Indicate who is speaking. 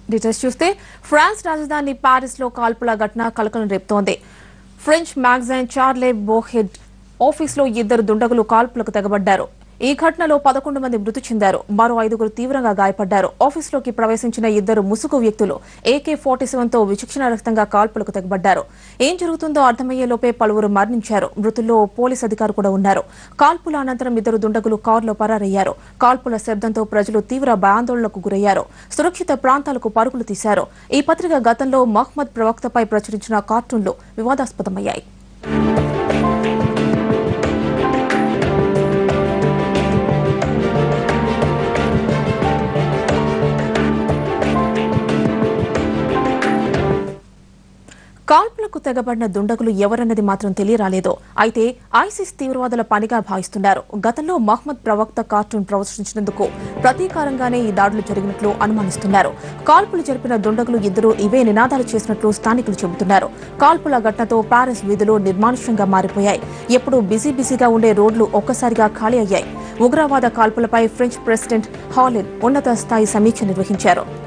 Speaker 1: details చూస్తే France రాజధాని Paris లో కాల్పుల ఘటన కలకలం రేపుతోంది ఫ్రెంచ్ మ్యాగజైన్ చార్లే బోహెడ్ ఆఫీసులో ఇద్దరు దుండగులు కాల్పులకు తెగబడ్డారు ఈ ఘటనలో పదకొండు మంది మృతి చెందారు మరో ఐదుగురు తీవ్రంగా గాయపడ్డారు ఆఫీసులోకి ప్రవేశించిన ఇద్దరు ముసుగు వ్యక్తులు ఏకే ఫార్టీ సెవెన్ తో విచక్షణారహితంగా కాల్పులకు తెగబడ్డారు ఏం జరుగుతుందో అర్థమయ్యేలోపే పలువురు మరణించారు మృతుల్లో ఓ పోలీస్ అధికారి కూడా ఉన్నారు కాల్పుల అనంతరం ఇద్దరు దుండగులు కారులో పరారయ్యారు కాల్పుల శబ్దంతో ప్రజలు తీవ్ర భయాందోళనకు గురయ్యారు సురక్షిత ప్రాంతాలకు పరుగులు తీశారు ఈ పత్రిక గతంలో మహ్మద్ ప్రవక్తపై ప్రచురించిన కార్టూన్లు వివాదాస్పదమయ్యాయి కాల్పులకు తెగబడిన దుండగులు ఎవరన్నది మాత్రం తెలియరాలేదు అయితే ఐసిస్ తీవ్రవాదుల పనిగా భావిస్తున్నారు గతంలో మహ్మద్ ప్రవక్త కార్టూన్ ప్రదర్శించినందుకు ప్రతీకారంగానే ఈ దాడులు జరిగినట్లు అనుమానిస్తున్నారు కాల్పులు జరిపిన దుండగులు ఇద్దరు ఇవే నినాదాలు చేసినట్లు స్థానికులు చెబుతున్నారు కాల్పుల ఘటనతో పారిస్ వీధులు నిర్మానుష్యంగా మారిపోయాయి ఎప్పుడూ బిజీ బిజీగా ఉండే రోడ్లు ఒక్కసారిగా ఖాళీ అయ్యాయి ఉగ్రవాద కాల్పులపై ఫ్రెంచ్ ప్రెసిడెంట్ హాలిన్ ఉన్నత స్థాయి సమీక్ష నిర్వహించారు